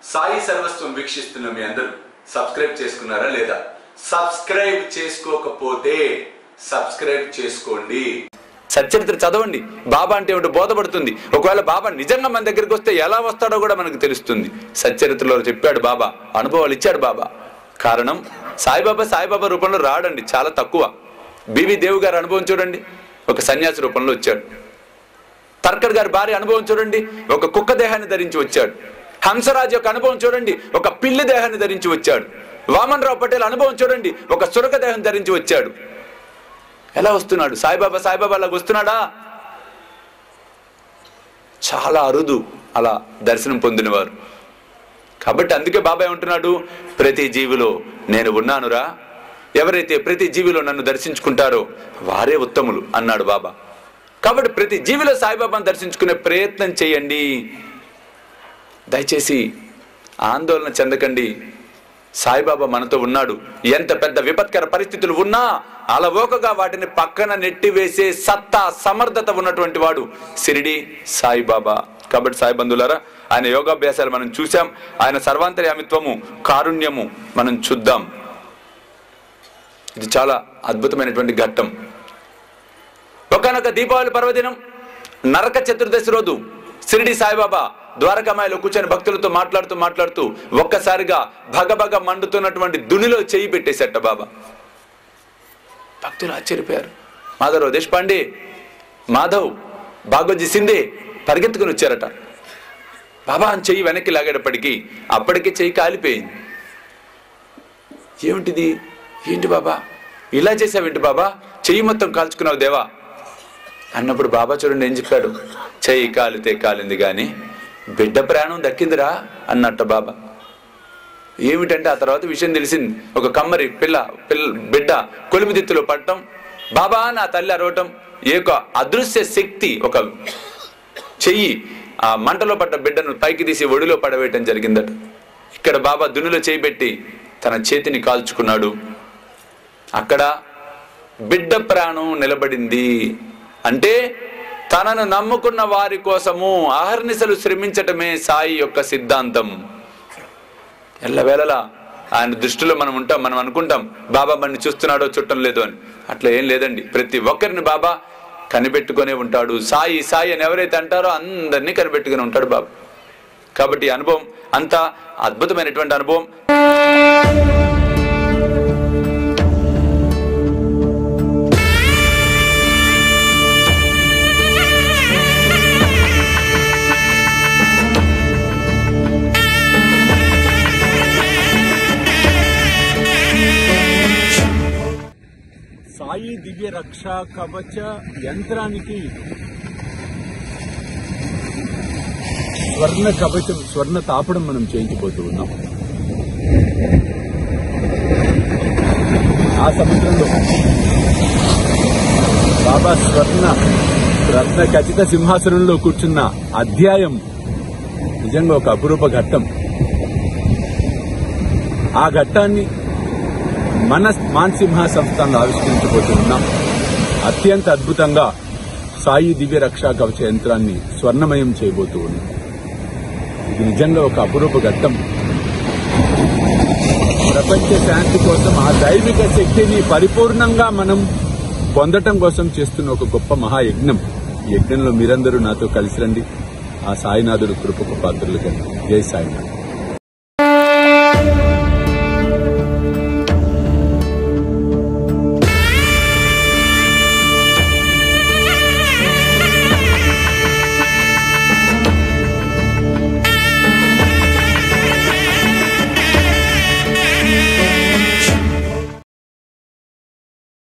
సాయి సర్వస్వం వీక్షిస్తున్న మీ అందరూ సబ్స్క్రైబ్ చేసుకున్నారా లేదా సబ్స్క్రైబ్ చేసుకోకపోతే సబ్స్క్రైబ్ చేసుకోండి సచ్చరిత్ర చదవండి బాబా అంటే ఏమిటో బోధపడుతుంది ఒకవేళ బాబా నిజంగా మన దగ్గరికి వస్తే ఎలా వస్తాడో కూడా మనకు తెలుస్తుంది సచ్చరిత్రలో చెప్పాడు బాబా అనుభవాలు ఇచ్చాడు బాబా కారణం సాయిబాబా సాయిబాబా రూపంలో రాడండి చాలా తక్కువ బివి దేవు గారి అనుభవం చూడండి ఒక సన్యాసి రూపంలో వచ్చాడు తర్కడ్ గారి భార్య అనుభవం చూడండి ఒక కుక్క దేహాన్ని ధరించి వచ్చాడు హంసరాజ్ యొక్క అనుభవం చూడండి ఒక పిల్లి దేహాన్ని ధరించి వచ్చాడు వామన్ రావు పటేల్ అనుభవం చూడండి ఒక సురక దేహం ధరించి వచ్చాడు ఎలా వస్తున్నాడు సాయిబాబా సాయిబాబా అలాగ వస్తున్నాడా చాలా అరుదు అలా దర్శనం పొందినవారు కాబట్టి అందుకే బాబా ఏమంటున్నాడు ప్రతి జీవిలో నేను ఉన్నానురా ఎవరైతే ప్రతి జీవిలో నన్ను దర్శించుకుంటారో వారే ఉత్తములు అన్నాడు బాబా కాబట్టి ప్రతి జీవిలో సాయిబాబాను దర్శించుకునే ప్రయత్నం చేయండి దయచేసి ఆందోళన చెందకండి సాయిబాబా మనతో ఉన్నాడు ఎంత పెద్ద విపత్కర పరిస్థితులు ఉన్నా అలవోకగా వాటిని పక్కన నెట్టివేసే సత్తా సమర్థత ఉన్నటువంటి వాడు సిరిడి సాయిబాబా కాబట్టి సాయి బంధువులారా ఆయన యోగాభ్యాసాలు మనం చూసాం ఆయన సర్వాంతర్యామిత్వము కారుణ్యము మనం చూద్దాం ఇది చాలా అద్భుతమైనటువంటి ఘట్టం ఒకనొక దీపావళి పర్వదినం నరక చతుర్దశి రోజు షిరిడి సాయిబాబా ద్వారకామాయలో కూర్చొని భక్తులతో మాట్లాడుతూ మాట్లాడుతూ ఒక్కసారిగా భగభగ మండుతున్నటువంటి దునిలో చేయి పెట్టేశాట బాబా భక్తులు ఆశ్చర్యపోయారు మాధవరావు దేశపాండే మాధవ్ బాగోజీ సిందే పరిగెత్తుకుని వచ్చారట బాబా అని చెయ్యి వెనక్కి లాగేటప్పటికీ అప్పటికే చెయ్యి కాలిపోయింది ఏమిటిది ఏంటి బాబా ఇలా చేసావేంటి బాబా చెయ్యి మొత్తం కాల్చుకున్నావు దేవా అన్నప్పుడు బాబా చూడండి ఏం చెప్పాడు చెయ్యి కాలితే కాలింది కానీ బిడ్డ ప్రాణం దక్కిందిరా అన్నట్ట బాబా ఏమిటంటే ఆ తర్వాత విషయం తెలిసింది ఒక కమ్మరి పిల్ల పిల్ల బిడ్డ కొలిమిదిత్తులో పడటం బాబా నా తల్లి అరవటం ఏ ఒక అదృశ్య శక్తి ఒక చెయ్యి ఆ మంటలో పడ్డ బిడ్డను పైకి తీసి ఒడిలో పడవేయటం జరిగిందట ఇక్కడ బాబా దునిలో చేయి పెట్టి తన చేతిని కాల్చుకున్నాడు అక్కడ బిడ్డ ప్రాణం నిలబడింది అంటే తనను నమ్ముకున్న వారి కోసము అహర్నిశలు శ్రమించటమే సాయి యొక్క సిద్ధాంతం ఎల్లవేళలా ఆయన దృష్టిలో మనం ఉంటాం మనం అనుకుంటాం బాబా మనని చూస్తున్నాడో చుట్టం లేదు అని అట్లా ఏం లేదండి ప్రతి ఒక్కరిని బాబా కనిపెట్టుకునే ఉంటాడు సాయి సాయి అని ఎవరైతే అంటారో అందరినీ కనిపెట్టుకుని ఉంటాడు బాబా కాబట్టి ఈ అనుభవం అంత అద్భుతమైనటువంటి అనుభవం సాయి దివ్య రక్ష కవచ యంత్రానికి స్వర్ణ కవచం స్వర్ణ తాపడం మనం చేయించబోతూ ఉన్నాం ఆ సముద్రంలో బాబా స్వర్ణ రత్న ఖచ్చిత సింహాసనంలో కూర్చున్న అధ్యాయం నిజంగా ఒక అపురూప ఘట్టం ఆ ఘట్టాన్ని మన మాన్సింహ సంస్థను ఆవిష్కరించబోతున్నాం అత్యంత అద్భుతంగా సాయి దివ్య రక్షా కవచ యంత్రాన్ని స్వర్ణమయం చేయబోతూ ఉన్నాం ఇది నిజంగా ఒక అపురూప ఘట్టం ప్రపంచ శాంతి కోసం ఆ దైవిక శక్తిని పరిపూర్ణంగా మనం పొందటం కోసం చేస్తున్న ఒక గొప్ప మహాయజ్ఞం ఈ యజ్ఞంలో మీరందరూ నాతో కలిసి రండి ఆ సాయినాథుడు కృపకు పాత్రలు జై సాయినాథ్